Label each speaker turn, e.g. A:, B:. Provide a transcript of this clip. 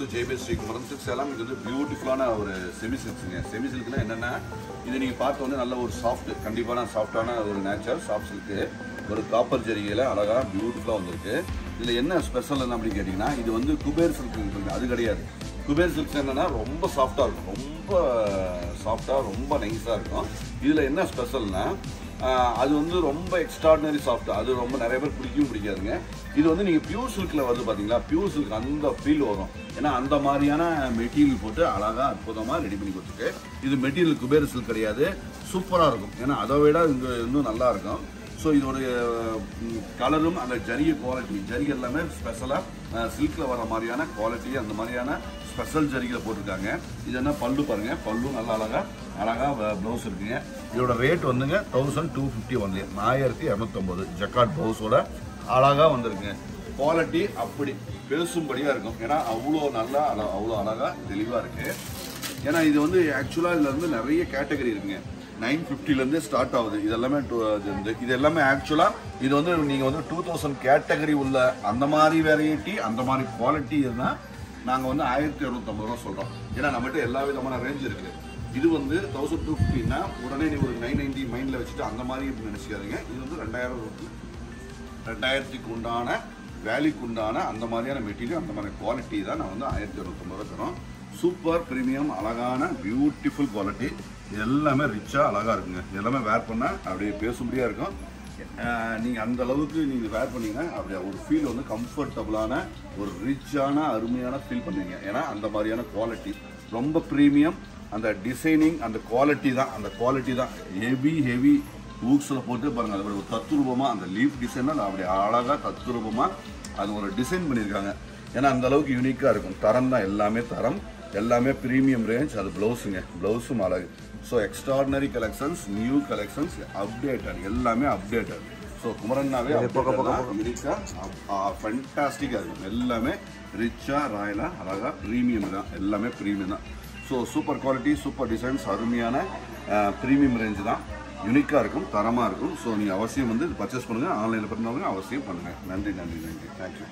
A: JP Sri Kumaran silks எல்லாம் இது வந்து பியூட்டிஃபுல்லான ஒரு செமி சில்க்ஸுங்க செமி சில்க்னா என்னென்னா இது நீங்கள் பார்த்த உடனே நல்ல ஒரு சாஃப்ட் கண்டிப்பான சாஃப்டான ஒரு நேச்சர் சாஃப்ட் சில்க்கு ஒரு காப்பர் ஜரிகையில் அழகாக பியூட்டிஃபுல்லாக வந்திருக்கு இதில் என்ன ஸ்பெஷல் என்ன அப்படின்னு கேட்டிங்கன்னா இது வந்து குபேர் சில்க் அது கிடையாது குபேர் சில்க்ஸ் என்னென்னா ரொம்ப சாஃப்டாக இருக்கும் ரொம்ப சாஃப்டாக ரொம்ப நைஸாக இருக்கும் இதில் என்ன ஸ்பெஷல்னா ஆஹ் அது வந்து ரொம்ப எக்ஸ்ட்ராடினரி சாஃப்ட் அது ரொம்ப நிறைய பேர் பிடிக்கவும் பிடிக்காதுங்க இது வந்து நீங்கள் பியூர் சில்கில் வருது பார்த்தீங்களா பியூர் சில்க் அந்த ஃபீல் வரும் ஏன்னா அந்த மாதிரியான மெட்டீரியல் போட்டு அழகாக அற்புதமாக ரெடி பண்ணி கொடுத்துருக்கு இது மெட்டீரியல் குபேர் சில்க் கிடையாது சூப்பராக இருக்கும் ஏன்னா அதை விட இங்கே இன்னும் நல்லா இருக்கும் ஸோ இதோடைய கலரும் அந்த ஜரிகை குவாலிட்டி ஜரிகை எல்லாமே ஸ்பெஷலாக சில்கில் வர மாதிரியான குவாலிட்டி அந்த மாதிரியான ஸ்பெஷல் ஜரிகையில் போட்டிருக்காங்க இது என்ன பல்லு பாருங்க பல்லு நல்லா அழகா அழகாக ப்ளவுஸ் இருக்குங்க இதோட ரேட் வந்துங்க தௌசண்ட் டூ ஃபிஃப்டி ஒன்லி ஆயிரத்தி இரநூத்தொம்பது ஜக்காட் ப்ளவுஸோட அழகாக வந்திருக்குங்க குவாலிட்டி அப்படி பேசும்படியாக இருக்கும் ஏன்னா அவ்வளோ நல்லா அழ- அவ்வளோ அழகாக தெளிவாக இருக்குது ஏன்னா இது வந்து ஆக்சுவலாக இதில் வந்து நிறைய கேட்டகரி இருக்குங்க நைன் ஃபிஃப்டிலேருந்து ஸ்டார்ட் ஆகுது இது எல்லாமே டூ இது வந்து இது எல்லாமே ஆக்சுவலாக இது வந்து நீங்கள் வந்து டூ தௌசண்ட் கேட்டகரி உள்ள அந்த மாதிரி வெரைட்டி அந்த மாதிரி குவாலிட்டி இருந்தால் நாங்கள் வந்து ஆயிரத்தி இரநூத்தம்பது ரூபா சொல்கிறோம் ஏன்னா நம்மகிட்ட எல்லா விதமான ரேஞ்ச் இருக்குது இது வந்து தௌசண்ட் டூ ஃபிஃப்டின்னா உடனே நீ ஒரு நைன் நைன்டி மைண்டில் வச்சுட்டு அந்த மாதிரி நினச்சிக்காதீங்க இது வந்து ரெண்டாயிரம் ரூபாய் ரெண்டாயிரத்துக்கு உண்டான வேலைக்கு உண்டான அந்த மாதிரியான மெட்டீரியல் அந்த மாதிரி குவாலிட்டி தான் நான் வந்து ஆயிரத்தி இரநூத்தம்பது ரூபா தரோம் சூப்பர் ப்ரீமியம் அழகான பியூட்டிஃபுல் குவாலிட்டி இது எல்லாமே ரிச்சாக அழகாக இருக்குங்க இது எல்லாமே வேர் பண்ணால் அப்படியே பேசும்படியாக இருக்கும் நீங்கள் அந்த அளவுக்கு நீங்கள் வேர் பண்ணீங்கன்னா அப்படியே ஒரு ஃபீல் வந்து கம்ஃபர்டபுளான ஒரு ரிச்சான அருமையான ஃபீல் பண்ணுவீங்க ஏன்னா அந்த மாதிரியான குவாலிட்டி ரொம்ப ப்ரீமியம் அந்த டிசைனிங் அந்த குவாலிட்டி தான் அந்த குவாலிட்டி தான் ஹெவி ஹெவி ஊக்ஸில் போட்டு பாருங்க அது ஒரு தத்துரூபமாக அந்த லீஃப் டிசைனாக அப்படி அழகாக தத்துரூபமாக அது ஒரு டிசைன் பண்ணியிருக்காங்க ஏன்னா அந்த அளவுக்கு யூனிக்காக இருக்கும் தரம் தான் எல்லாமே தரம் எல்லாமே ப்ரீமியம் ரேஞ்ச் அது ப்ளவுஸுங்க ப்ளவுஸும் அழகு so extraordinary collections new collections updated எல்லாமே அப்டேட்டட் ஸோ குமரன்னாவே யூனிக்காக ஃபென்டாஸ்டிக்காக இருக்கும் எல்லாமே ரிச்சாக ராயலாக அழகாக ப்ரீமியம் தான் எல்லாமே ப்ரீமியம் தான் so super quality super designs அருமையான ப்ரீமியம் ரேஞ்ச் தான் யூனிக்காக இருக்கும் தரமாக இருக்கும் ஸோ நீங்கள் அவசியம் வந்து பர்ச்சேஸ் பண்ணுங்கள் ஆன்லைனில் பண்ணவங்க அவசியம் பண்ணுங்கள் நன்றி நன்றி நன்றி தேங்க்யூ